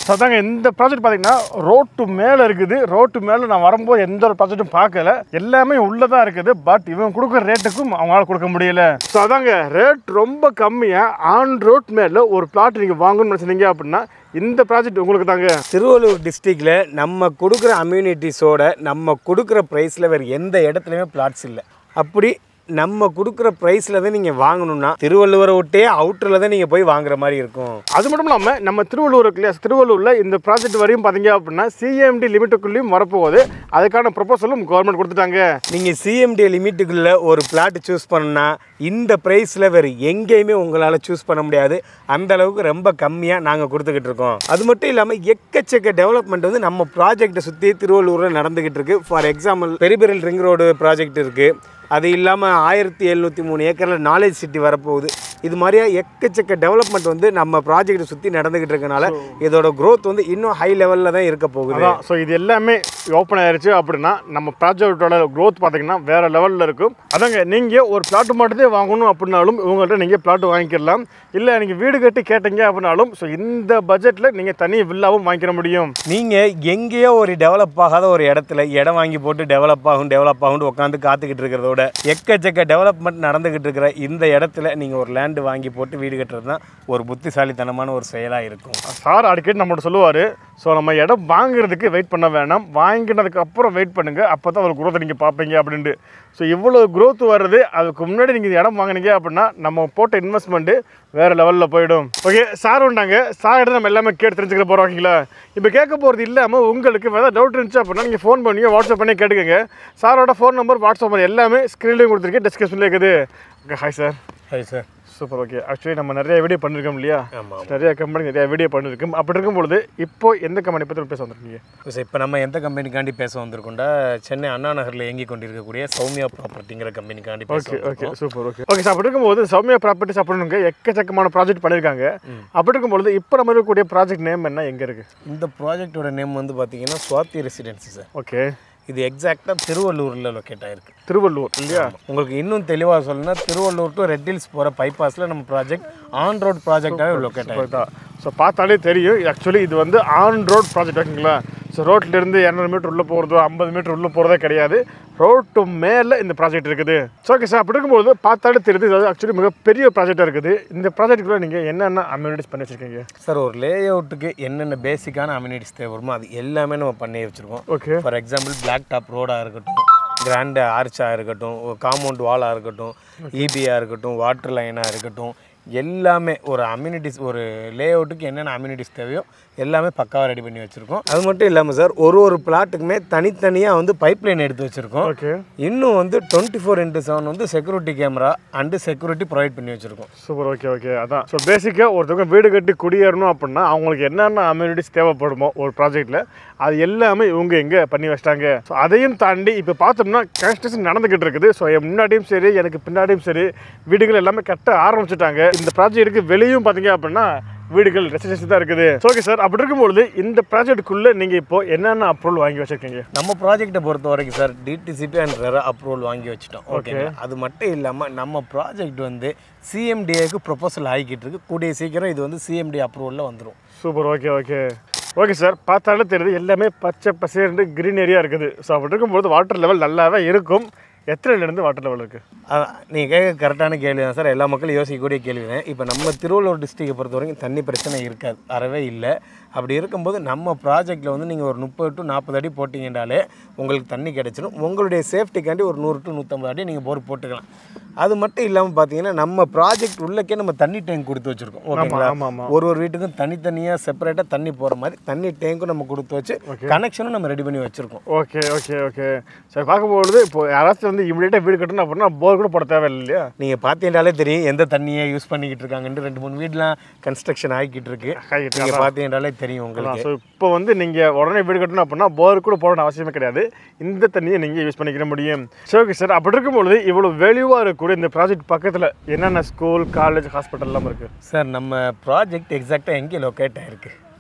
so அதாங்க இந்த project பார்த்தீங்கன்னா ரோட்டு மேலே இருக்குது ரோட்டு மேலே நான் வரும்போது எந்த ஒரு ப்ராஜெக்ட்டும் பார்க்கல எல்லாமே உள்ளே தான் இருக்குது பட் இவன் கொடுக்குற ரேட்டுக்கும் அவங்களால கொடுக்க முடியல ஸோ அதாங்க ரேட் ரொம்ப கம்மியாக ஆன் ரோட் மேலே ஒரு பிளாட் நீங்கள் வாங்கணும்னு நினச்சிங்க அப்படின்னா இந்த ப்ராஜெக்ட் உங்களுக்கு தாங்க திருவள்ளூர் டிஸ்ட்ரிக்டில் நம்ம கொடுக்குற அம்யூனிட்டிஸோட நம்ம கொடுக்குற ப்ரைஸில் வேறு எந்த இடத்துலையுமே பிளாட்ஸ் இல்லை அப்படி நம்ம கொடுக்குற ப்ரைஸில் தான் நீங்கள் வாங்கணும்னா திருவள்ளுவரை விட்டே அவுட்டரில் தான் நீங்கள் போய் வாங்குற மாதிரி இருக்கும் அது மட்டும் இல்லாமல் நம்ம திருவள்ளூர் இருக்கு இல்லையா திருவள்ளூரில் இந்த ப்ராஜெக்ட் வரையும் பார்த்தீங்க அப்படின்னா சிஎம்டி லிமிட்டுக்குள்ளேயும் வரப்போகுது அதுக்கான ப்ரொபோசலும் கவர்மெண்ட் கொடுத்துட்டாங்க நீங்கள் சிஎம்டி லிமிட்டுக்குள்ளே ஒரு பிளாட் சூஸ் பண்ணா இந்த ப்ரைஸில் வேறு எங்கேயுமே உங்களால் சூஸ் பண்ண முடியாது அந்த அளவுக்கு ரொம்ப கம்மியாக நாங்கள் கொடுத்துக்கிட்டு இருக்கோம் அது மட்டும் இல்லாமல் எக்கச்சக்க டெவலப்மெண்ட் வந்து நம்ம ப்ராஜெக்டை சுற்றி திருவள்ளூரில் நடந்துக்கிட்டு இருக்கு for example peripheral ring road project இருக்குது அது இல்லாமல் ஆயிரத்தி எழுநூற்றி மூணு ஏக்கரில் நாலேஜ் சிட்டி வரப்போகுது இது மாதிரியா எக்கச்சக்க டெவலப்மெண்ட் வந்து நம்ம ப்ராஜெக்டை சுற்றி நடந்துக்கிட்டு இருக்கனால இதோட growth வந்து இன்னும் ஹை லெவலில் தான் இருக்க போகுது அதான் ஸோ இது எல்லாமே ஓப்பன் ஆயிருச்சு அப்படின்னா நம்ம ப்ராஜெக்டோட க்ரோத் பார்த்தீங்கன்னா வேற லெவலில் இருக்கும் அதாங்க நீங்கள் ஒரு பிளாட் மட்டும் வாங்கணும் அப்படின்னாலும் இவங்கள்ட்ட நீங்கள் பிளாட் வாங்கிக்கலாம் இல்லை நீங்கள் வீடு கட்டி கேட்டீங்க அப்படின்னாலும் ஸோ இந்த பட்ஜெட்டில் நீங்கள் தனி வில்லாவும் வாங்கிக்கிற முடியும் நீங்கள் எங்கேயோ ஒரு டெவலப் ஆகாத ஒரு இடத்துல இடம் வாங்கி போட்டு டெவலப் ஆகும் டெவலப் ஆகும்னு உட்காந்து காத்துக்கிட்டு இருக்கிறதோட எக்கச்சக்க டெவலப்மெண்ட் நடந்துக்கிட்டு இருக்கிற இந்த இடத்துல நீங்கள் ஒரு லேண்டு வாங்கி போட்டு வீடு கட்டுறது தான் ஒரு புத்திசாலித்தனமான ஒரு செயலாக இருக்கும் சார் அடிக்கடி நம்மகிட்ட சொல்லுவார் ஸோ நம்ம இடம் வாங்குறதுக்கு வெயிட் பண்ண வேணாம் வாங்கினதுக்கு அப்புறம் வெயிட் பண்ணுங்க அப்போ தான் ஒரு குரோத்தை நீங்கள் பார்ப்பீங்க அப்படின்ட்டு ஸோ இவ்வளோ growth வருது அதுக்கு முன்னாடி நீங்கள் இடம் வாங்குனீங்க அப்படின்னா நம்ம போட்ட இன்வெஸ்ட்மெண்ட்டு வேறு லெவலில் போயிடும் ஓகே சார் உண்டாங்க சார் எடுத்து நம்ம எல்லாமே கேட்டு தெரிஞ்சுக்க போகிறோம் ஓகேங்களா இப்போ கேட்க போகிறது இல்லாமல் உங்களுக்கு வேறு டவுட் இருந்துச்சு அப்படின்னா நீங்கள் ஃபோன் பண்ணி வாட்ஸ்அப் பண்ணி கேட்டுக்கோங்க சாரோட ஃபோன் நம்பர் வாட்ஸ்அப் நம்பர் எல்லாமே ஸ்க்ரீன்லேயும் கொடுத்துருக்கேன் டிஸ்கஷன்லேயே இருக்குது ஓகே ஹாய் சார் சரி சார் சூப்பர் ஓகே ஆக்சுவலி நம்ம நிறைய வீடியோ பண்ணியிருக்கோம் இல்லையா ஆமாம் நிறைய கம்பெனி நிறைய வீடியோ பண்ணியிருக்கோம் அப்படி இருக்கும்பொழுது இப்போ எந்த கம்பெனி பற்றி பேச வந்திருக்கீங்க சார் இப்போ நம்ம எந்த கம்பெனிக்காண்டி பேச வந்திருக்கோம்டா சென்னை அண்ணா நகரில் இயங்கி கொண்டிருக்கக்கூடிய சௌமியா ப்ராப்பர்ட்டிங்கிற கம்பெனிக்காண்டி பேச okay okay super okay okay sir அப்படி இருக்கும்போது சௌமியா ப்ராப்பர்ட்டிஸ் அப்படின்னுங்க எக்கச்சக்கமான ப்ராஜெக்ட் பண்ணியிருக்காங்க அப்படி இருக்கும்பொழுது இப்போ நம்ம இருக்கக்கூடிய ப்ராஜெக்ட் நேம் என்ன எங்கே இருக்குது இந்த ப்ராஜெக்டோட நேம் வந்து பார்த்தீங்கன்னா சுவாதி ரெசிடென்சி சார் ஓகே இது எக்ஸாக்டாக திருவள்ளூரில் லொக்கேட் ஆயிருக்கு திருவள்ளூர் இல்லையா உங்களுக்கு இன்னும் தெளிவாக சொல்லணும்னா திருவள்ளூர் டு ரெட் ஹில்ஸ் போகிற பைபாஸில் நம்ம ப்ராஜெக்ட் ஆன் ரோட் ப்ராஜெக்டாகவே லொக்கேட் ஆயிருக்கு ஸோ பார்த்தாலே தெரியும் ஆக்சுவலி இது வந்து ஆன் ரோட் ப்ராஜெக்ட் ஓகேங்களா ஸோ ரோட்லேருந்து இரநூறு மீட்டர் உள்ளே போகிறதோ ஐம்பது மீட்டர் உள்ளே போகிறதே கிடையாது ரோட்டு மேலே இந்த ப்ராஜெக்ட் இருக்குது ஸோ ஓகே சார் அப்படி இருக்கும்போது பார்த்தாலே தெரியுது இது ஆக்சுவலி மிகப்பெரிய ப்ராஜெக்டாக இருக்குது இந்த ப்ராஜெக்ட்டுக்குள்ள நீங்கள் என்னென்ன அம்யூனிட்டிஸ் பண்ணி வச்சுருக்கீங்க சார் ஒரு லே அவுட்டுக்கு என்னென்ன பேசிக்கான அம்யூனிட்டிஸ் தேவைப்படுமோ அது எல்லாமே நம்ம பண்ணி வச்சுருக்கோம் okay for example block top ரோடாக இருக்கட்டும் கிராண்ட் ஆர்ச்சாக இருக்கட்டும் காம்பவுண்ட் வாலாக இருக்கட்டும் ஈபியாக இருக்கட்டும் வாட்டர் லைனாக இருக்கட்டும் எல்லாமே ஒரு அம்யூனிட்டிஸ் ஒரு லே அவுட்டுக்கு என்னென்ன அம்யூனிட்டிஸ் தேவையோ எல்லாமே பக்காவாக ரெடி பண்ணி வச்சுருக்கோம் அது மட்டும் இல்லாமல் சார் ஒரு ஒரு பிளாட்டுக்குமே தனித்தனியாக வந்து பைப் லைன் எடுத்து வச்சுருக்கோம் ஓகே இன்னும் வந்து டுவெண்ட்டி ஃபோர் இன்ட்டு செவன் வந்து security camera and security provide பண்ணி வச்சுருக்கோம் சூப்பர் ஓகே ஓகே அதான் ஸோ பேசிக்காக ஒருத்தவங்க வீடு கட்டி குடியேறணும் அப்படின்னா அவங்களுக்கு என்னென்ன அம்யூனிட்டிஸ் தேவைப்படுமோ ஒரு ப்ராஜெக்ட்டில் அது எல்லாமே இவங்க எங்கே பண்ணி வச்சிட்டாங்க ஸோ அதையும் தாண்டி இப்போ பார்த்தோம்னா கன்ஸ்ட்ரக்ஷன் நடந்துக்கிட்டு இருக்குது ஸோ என் முன்னாடியும் சரி எனக்கு பின்னாடியும் சரி வீடுகள் எல்லாமே கட்ட ஆரம்பிச்சிட்டாங்க இந்த ப்ராஜெக்ட்டுக்கு வெளியும் பார்த்தீங்க அப்படின்னா வீடுகள் ரெசிடென்சி தான் இருக்குது ஓகே சார் அப்படி இருக்கும்பொழுது இந்த ப்ராஜெக்ட்டுக்குள்ளே நீங்கள் இப்போ என்னென்ன அப்ரூவல் வாங்கி வச்சிருக்கீங்க நம்ம ப்ராஜெக்ட்டை பொறுத்த வரைக்கும் sir DTCP and RERA approval வாங்கி வச்சுட்டோம் ஓகே அது மட்டும் இல்லாமல் நம்ம ப்ராஜெக்ட் வந்து சிஎம்டிஏக்கு ப்ரொபோசல் ஆகிக்கிட்டு இருக்கு கூடிய சீக்கிரம் இது வந்து சிஎம்டி அப்ரூவலில் வந்துடும் super okay okay okay sir பார்த்தாலே தெரியுது எல்லாமே பச்சை பசேர்னு கிரீன் ஏரியா இருக்குது ஸோ அப்படி இருக்கும்போது வாட்டர் லெவல் நல்லாவே இருக்கும் எத்தனைலேருந்து வாட்டர் லெவல் இருக்குது நீங்கள் கேட்க கரெக்டான கேள்வி தான் சார் எல்லா மக்களும் யோசிக்கக்கூடிய கேள்வி தான் இப்போ நம்ம திருவள்ளூர் டிஸ்ட்ரிக்டை பொறுத்த வரைக்கும் தண்ணி பிரச்சனை இருக்காது அறவே இல்லை அப்படி இருக்கும்போது நம்ம ப்ராஜெக்ட்டில் வந்து நீங்கள் ஒரு முப்பது டு நாற்பது அடி போட்டிங்கனாலே உங்களுக்கு தண்ணி கிடைச்சிடும் உங்களுடைய சேஃப்டிக்காண்டி ஒரு நூறு டு நூற்றம்பது அடி நீங்கள் போர் போட்டுக்கலாம் அது மட்டும் இல்லாமல் பார்த்தீங்கன்னா நம்ம ப்ராஜெக்ட் உள்ளக்கே நம்ம தண்ணி டேங்க் கொடுத்து வச்சுருக்கோம் ஓகேங்களா ஆமாம் ஆமாம் ஒரு ஒரு வீட்டுக்கும் தனித்தனியாக செப்பரேட்டாக தண்ணி போகிற மாதிரி தண்ணி டேங்க்கும் நம்ம கொடுத்து வச்சு கனெக்ஷனும் நம்ம ரெடி பண்ணி வச்சுருக்கோம் ஓகே ஓகே ஓகே சரி பார்க்கும்பொழுது இப்போ யாராச்சும் வந்து இமீடியட்டாக வீடு கட்டணும் அப்படின்னா போர் கூட போட தேவையில்லை இல்லையா நீங்கள் பார்த்தீங்கன்னாலே தெரியும் எந்த தண்ணியை யூஸ் பண்ணிக்கிட்டு இருக்காங்கன்ட்டு ரெண்டு மூணு வீடுலாம் கன்ஸ்ட்ரக்ஷன் ஆகிக்கிட்டு இருக்கு ஆகிட்டு நீங்கள் பார்த்தீங்கன்னாலே தெரியும் உங்களுக்கு ஸோ இப்போ வந்து நீங்கள் உடனே வீடு கட்டணும் அப்படின்னா போர் கூட போடணும் அவசியமே கிடையாது இந்த தண்ணியை நீங்கள் யூஸ் பண்ணிக்கிற முடியும் சரி ஓகே சார் அப்படி இருக்கும்பொழுது இவ்வளோ வேல்யூவாக இருக்கக்கூடிய இந்த ப்ராஜெக்ட் பக்கத்தில் என்னென்ன ஸ்கூல் காலேஜ் ஹாஸ்பிட்டல்லாம் இருக்குது சார் நம்ம ப்ராஜெக்ட் எக்ஸாக்டாக எங்கே லொக்கேட் ஆயிருக்கு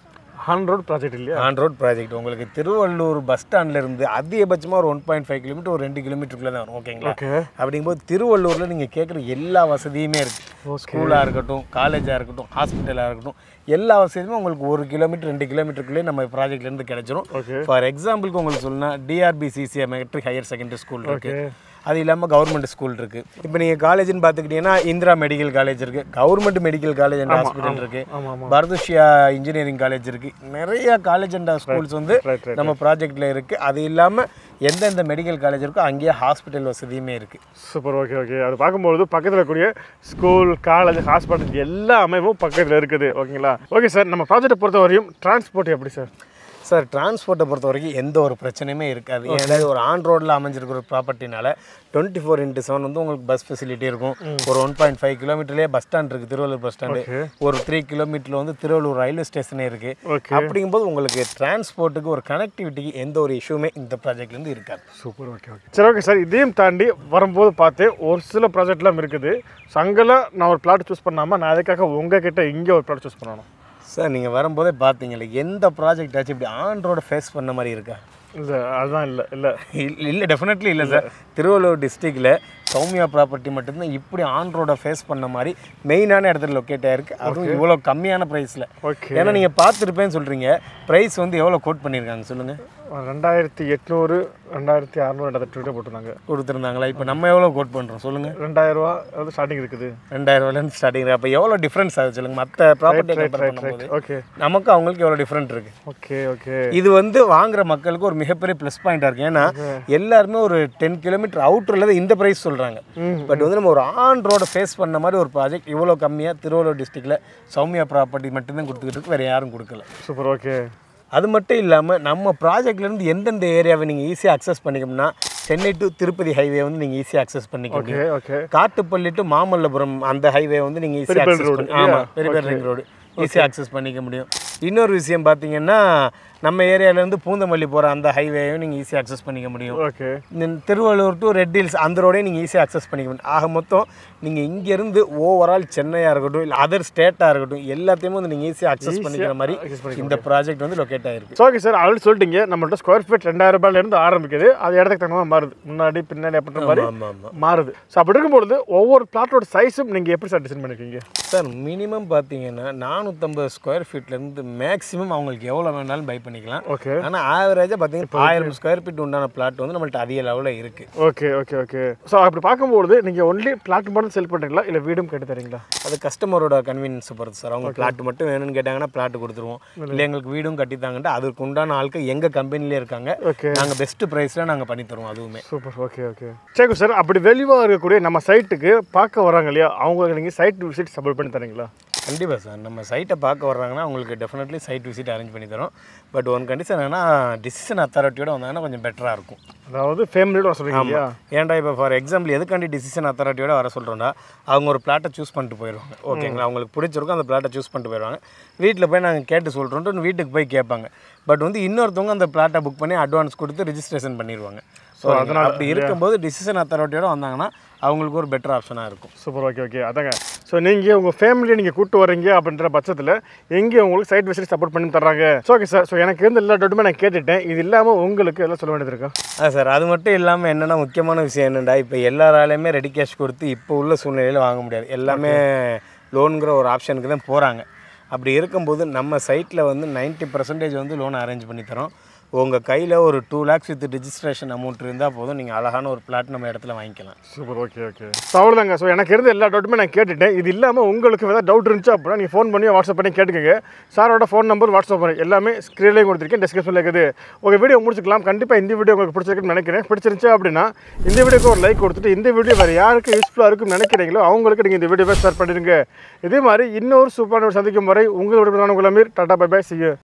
ஆன் ரோட் ப்ராஜெக்ட் இல்லையா ஆன் ரோட் ப்ராஜெக்ட் உங்களுக்கு திருவள்ளூர் பஸ் ஸ்டாண்ட்ல இருந்து அதிகபட்சமாக ஒரு ஒன் பாயிண்ட் ஃபைவ் கிலோமீட்டர் ஒரு ரெண்டு கிலோமீட்டருக்குள்ளே தான் வரும் ஓகேங்களா ஓகே அப்படிங்கும்போது திருவள்ளூரில் நீங்கள் கேட்குற எல்லா வசதியுமே இருக்குது ஸ்கூலாக இருக்கட்டும் காலேஜாக இருக்கட்டும் ஹாஸ்பிட்டலாக இருக்கட்டும் எல்லா வசதியுமே உங்களுக்கு ஒரு கிலோமீட்டர் ரெண்டு கிலோமீட்டருக்குள்ளே நம்ம ப்ராஜெக்ட்லேருந்து கிடைச்சிரும் ஓகே ஃபார் எக்ஸாம்பிளுக்கு உங்களுக்கு சொல்லணும்னா TRP CCA matric higher secondary school இருக்கு ஓகே அது இல்லாமல் கவர்மெண்ட் ஸ்கூல் இருக்கு இப்போ நீங்கள் காலேஜ்னு பார்த்துக்கிட்டீங்கன்னா இந்திரா மெடிக்கல் காலேஜ் இருக்கு government medical college and hospital இருக்கு ஆமாம் ஆமாம் பரதுஷியா இன்ஜினியரிங் காலேஜ் இருக்கு நிறைய காலேஜ் அண்ட் ஸ்கூல்ஸ் வந்து ரைட் ரைட் நம்ம ப்ராஜெக்ட்ல இருக்கு அது இல்லாமல் எந்தெந்த மெடிக்கல் காலேஜ் இருக்கோ அங்கேயே ஹாஸ்பிட்டல் வசதியுமே இருக்கு சூப்பர் ஓகே ஓகே அது பார்க்கும்பொழுது பக்கத்தில் இருக்கக்கூடிய ஸ்கூல் காலேஜ் ஹாஸ்பிட்டல் எல்லா அமைப்பும் பக்கத்தில் இருக்குது ஓகேங்களா ஓகே சார் நம்ம ப்ராஜெக்ட்டை பொறுத்த வரையும் டிரான்ஸ்போர்ட் எப்படி சார் சார் டிரான்ஸ்போர்ட்டை பொறுத்த வரைக்கும் எந்த ஒரு பிரச்சனையுமே இருக்காது ஏன்னா இது ஒரு ஆன் ரோடில் அமைஞ்சிருக்கிற ஒரு ப்ராப்பர்ட்டினால டுவெண்ட்டி ஃபோர் இன்ட்டு செவன் வந்து உங்களுக்கு பஸ் ஃபெசிலிட்டி இருக்கும் ஒரு ஒன் பாயிண்ட் ஃபைவ் கிலோமீட்டர்லேயே பஸ் ஸ்டாண்ட் இருக்குது திருவள்ளூர் பஸ் ஸ்டாண்டு ஓகே ஒரு த்ரீ கிலோமீட்டரில் வந்து திருவள்ளூர் ரயில்வே ஸ்டேஷனே இருக்குது ஓகே அப்படிங்கும்போது உங்களுக்கு டிரான்ஸ்போர்ட்டுக்கு ஒரு கனெக்டிவிட்டிக்கு எந்த ஒரு இஷ்யூமே இந்த ப்ராஜெக்ட்லேருந்து இருக்காது சூப்பர் ஓகே ஓகே சரி ஓகே சார் இதையும் தாண்டி வரும்போது பார்த்தேன் ஒரு சில ப்ராஜெக்ட்லாம் இருக்குது ஸோ அங்கெல்லாம் நான் ஒரு பிளாட் சூஸ் பண்ணாமல் நான் அதுக்காக உங்ககிட்ட இங்கே ஒரு பிளாட் சூஸ் பண்ணணும் சார் நீங்கள் வரும்போதே பார்த்தீங்கல்ல எந்த ப்ராஜெக்ட் ஆச்சு இப்படி ஆன் ரோட ஃபேஸ் பண்ண மாதிரி இருக்கா இல்லை அதுதான் இல்லை இல்லை இல்லை டெஃபினெட்லி இல்லை சார் திருவள்ளூர் டிஸ்ட்ரிக்டில் சௌமியா ப்ராப்பர்ட்டி மட்டும்தான் இப்படி ஆன் ரோட ஃபேஸ் பண்ண மாதிரி மெயினான இடத்துல லொக்கேட் ஆயிருக்கு அதுவும் இவ்வளோ கம்மியான ப்ரைஸில் ஓகே ஏன்னா நீங்கள் பார்த்துருப்பேன்னு சொல்கிறீங்க ப்ரைஸ் வந்து எவ்வளோ கோட் பண்ணியிருக்காங்க சொல்லுங்கள் ரெண்டாயிரத்தி எட்நூறு ரெண்டாயிரத்தி அறநூறு ரெண்டாயிரத்தி ட்விட்டர் போட்டிருந்தாங்க கொடுத்துருந்தாங்களா இப்போ நம்ம எவ்வளோ கோட் பண்ணுறோம் சொல்லுங்கள் ரெண்டாயிரம் ரூபா வந்து ஸ்டார்டிங் இருக்குது ரெண்டாயிரம் ரூபாயிலேருந்து ஸ்டார்டிங் அப்போ எவ்வளோ டிஃப்ரென்ஸ் ஆகுது சொல்லுங்கள் மற்ற ப்ராப்பர்ட்டி ரைட் கம்பேர் ரைட் பண்ணும்போது ரைட் ஓகே நமக்கு அவங்களுக்கு எவ்வளோ டிஃப்ரெண்ட் இருக்குது ஓகே ஓகே இது வந்து வாங்குற மக்களுக்கு ஒரு மிகப்பெரிய ப்ளஸ் பாயிண்டாக இருக்குது ஏன்னா எல்லாருமே ஒரு டென் கிலோமீட்டர் அவுட்டரில் தான் இந்த ப்ரைஸ் சொல்கிறாங்க ம் பட் வந்து நம்ம ஒரு ஆன் ரோட ஃபேஸ் பண்ண மாதிரி ஒரு ப்ராஜெக்ட் இவ்வளோ கம்மியாக திருவள்ளூர் டிஸ்ட்ரிக்டில் சௌமியா ப்ராப்பர்ட்டி மட்டும்தான் கொடுத்துக்கிட்டு இருக்கு வேறு யாரும் கொடுக்கல சூப்பர் ஓகே அது மட்டும் இல்லாமல் நம்ம ப்ராஜெக்ட்லேருந்து எந்தெந்த ஏரியாவை நீங்கள் ஈஸியாக அக்சஸ் பண்ணிக்கணும்னா சென்னை டு திருப்பதி ஹைவே வந்து நீங்கள் ஈஸியாக அக்சஸ் பண்ணிக்க முடியும் okay okay Kattupalli to Mamallapuram அந்த ஹைவே வந்து நீங்கள் ஈஸியாக பெரிய அக்சஸ் road, பண்ணி ஆமாம் பெரிய பெரிய ரிங் ரோடு ஈஸியாக அக்சஸ் பண்ணிக்க முடியும் இன்னொரு விஷயம் பார்த்தீங்கன்னா நம்ம ஏரியாவிலேருந்து பூந்தமல்லி போகிற அந்த ஹைவேயும் நீங்கள் ஈஸியாக அக்சஸ் பண்ணிக்க முடியும் ஓகே இந்த திருவள்ளூர் டு ரெட் ஹில்ஸ் அந்த ரோடையும் நீங்கள் ஈஸியாக அக்சஸ் பண்ணிக்க முடியும் ஆக மொத்தம் நீங்கள் இங்கேருந்து ஓவரால் சென்னையாக இருக்கட்டும் இல்லை அதர் ஸ்டேட்டாக இருக்கட்டும் எல்லாத்தையுமே வந்து நீங்கள் ஈஸியாக அக்சஸ் பண்ணிக்கிற மாதிரி access பண்ணிக்க இந்த ப்ராஜெக்ட் வந்து லொக்கேட் ஆகிருக்கு ஓகே சார் ஆல்ரெடி சொல்லிட்டீங்க நம்மள்ட்ட ஸ்கொயர் ஃபீட் ரெண்டாயிரம் ரூபாயிலேருந்து ஆரம்பிக்குது அது இடத்துக்கு தகுந்த மாதிரி மாறுது முன்னாடி பின்னாடி அப்படின்ற மாதிரி ஆமாம் ஆமாம் மாறுது ஸோ அப்படி இருக்கும்பொழுது ஒவ்வொரு பிளாட்டோட சைஸும் நீங்கள் எப்படி சார் டிசைன் பண்ணிருக்கீங்க சார் மினிமம் பார்த்தீங்கன்னா நானூற்றம்பது ஸ்கொயர் ஃபீட்லேருந்து மேக்ஸிமம் அவங்களுக்கு எவ்வளோ வேணாலும் பை பண்ணிக்கலாம் ஓகே ஆனால் ஆவரேஜாக பார்த்தீங்கன்னா ஆயிரம் ஸ்கொயர் ஃபீட் உண்டான பிளாட் வந்து நம்மள்ட்ட அதிக லெவலில் இருக்குது ஓகே ஓகே ஓகே ஸோ அப்படி பார்க்கும்போது நீங்கள் ஒன்லி பிளாட் மட்டும் செல் பண்ணுறீங்களா இல்லை வீடும் கட்டி தரீங்களா அது கஸ்டமரோட கன்வீனியன்ஸ் பொறுத்து சார் அவங்க பிளாட் மட்டும் வேணும்னு கேட்டாங்கன்னா பிளாட் கொடுத்துருவோம் இல்லை எங்களுக்கு வீடும் கட்டித்தாங்கன்ட்டு அதுக்கு உண்டான ஆட்கள் எங்கள் கம்பெனிலே இருக்காங்க ஓகே நாங்கள் பெஸ்ட் ப்ரைஸில் நாங்கள் பண்ணி தருவோம் அதுவுமே சூப்பர் ஓகே ஓகே சரி சார் அப்படி வெளிவாக இருக்கக்கூடிய நம்ம சைட்டுக்கு பார்க்க வராங்க இல்லையா அவங்களுக்கு நீங்கள் சைட் விசிட் சப்போர்ட் பண்ணி தரீங்களா கண்டிப்பாக சார் நம்ம சைட்டை பார்க்க வர்றாங்கன்னா அவங்களுக்கு டெஃபினெட்லி சைட் விசிட் அரேஞ்ச் பண்ணி தரோம் பட் ஒன் கண்டிஷன் என்னன்னா டிசிஷன் அத்தாரிட்டியோட வந்தாங்கன்னா கொஞ்சம் பெட்டராக இருக்கும் அதாவது ஃபேமிலியோட சொல்கிறீங்க இல்லையா ஏன்டா இப்போ ஃபார் எக்ஸாம்பிள் எதுக்காண்டி டிசிஷன் அத்தாரிட்டியோட வர சொல்கிறோம்னா அவங்க ஒரு பிளாட்டை சூஸ் பண்ணிட்டு போயிடுவாங்க ஓகேங்களா அவங்களுக்கு பிடிச்சிருக்கும் அந்த பிளாட்டை சூஸ் பண்ணிட்டு போயிடுவாங்க வீட்டில் போய் நாங்கள் கேட்டு சொல்கிறோன்ட்டு வீட்டுக்கு போய் கேட்பாங்க பட் வந்து இன்னொருத்தவங்க அந்த பிளாட்டை புக் பண்ணி அட்வான்ஸ் கொடுத்து ரிஜிஸ்ட்ரேஷன் பண்ணிடுவாங்க ஸோ அதனால் அப்படி இருக்கும்போது டிசிஷன் அத்தாரிட்டியோட வந்தாங்கன்னா அவங்களுக்கு ஒரு பெட்டர் ஆப்ஷனாக இருக்கும் சூப்பர் ஓகே ஓகே அதாங்க ஸோ நீங்கள் உங்கள் ஃபேமிலியை நீங்கள் கூட்டு வரீங்க அப்படின்ற பட்சத்தில் எங்கே உங்களுக்கு சைட் விசிட் சப்போர்ட் பண்ணி தர்றாங்க ஸோ ஓகே சார் ஸோ எனக்கு இருந்த எல்லா டவுட்டுமே நான் கேட்டுட்டேன் இது இல்லாமல் உங்களுக்கு எல்லாம் சொல்ல வேண்டியது இருக்கா ஆ சார் அது மட்டும் இல்லாமல் என்னென்னா முக்கியமான விஷயம் என்னென்னா இப்போ எல்லாராலையுமே ரெடி கேஷ் கொடுத்து இப்போ உள்ள சூழ்நிலையில் வாங்க முடியாது எல்லாமே லோனுங்கிற ஒரு ஆப்ஷனுக்கு தான் போகிறாங்க அப்படி இருக்கும்போது நம்ம சைட்டில் வந்து 90% பர்சன்டேஜ் வந்து லோன் அரேஞ்ச் பண்ணி தரோம் உங்கள் கையில் ஒரு two lakhs with registration amount இருந்தால் போதும் நீங்கள் அழகான ஒரு பிளாட் நம்ம இடத்துல வாங்கிக்கலாம் சூப்பர் ஓகே ஓகே ஸோ அவ்வளோதாங்க ஸோ எனக்கு இருந்த எல்லா டவுட்டுமே நான் கேட்டுட்டேன் இது இல்லாமல் உங்களுக்கு ஏதாவது டவுட் இருந்துச்சு அப்படின்னா நீங்கள் ஃபோன் பண்ணி வாட்ஸ்அப் பண்ணி கேட்டுக்கங்க சாரோட ஃபோன் நம்பர் வாட்ஸ்அப் பண்ணி எல்லாமே ஸ்க்ரீன்லேயும் கொடுத்துருக்கேன் டிஸ்கிரிப்ஷனில் இருக்குது உங்கள் வீடியோ முடிச்சுக்கலாம் கண்டிப்பாக இந்த வீடியோ உங்களுக்கு பிடிச்சிருக்குன்னு நினைக்கிறேன் பிடிச்சிருந்துச்சு அப்படின்னா இந்த வீடியோக்கு ஒரு லைக் கொடுத்துட்டு இந்த வீடியோ வேறு யாருக்கு யூஸ்ஃபுல்லாக இருக்கும்னு நினைக்கிறீங்களோ அவங்களுக்கு நீங்கள் இந்த வீடியோவை ஷேர் பண்ணிடுங்க இதே மாதிரி இன்னொரு சூப்பரான ஒரு சந்திக்கும் வரை உங்களோட உங்கள் Aamir tata bye bye C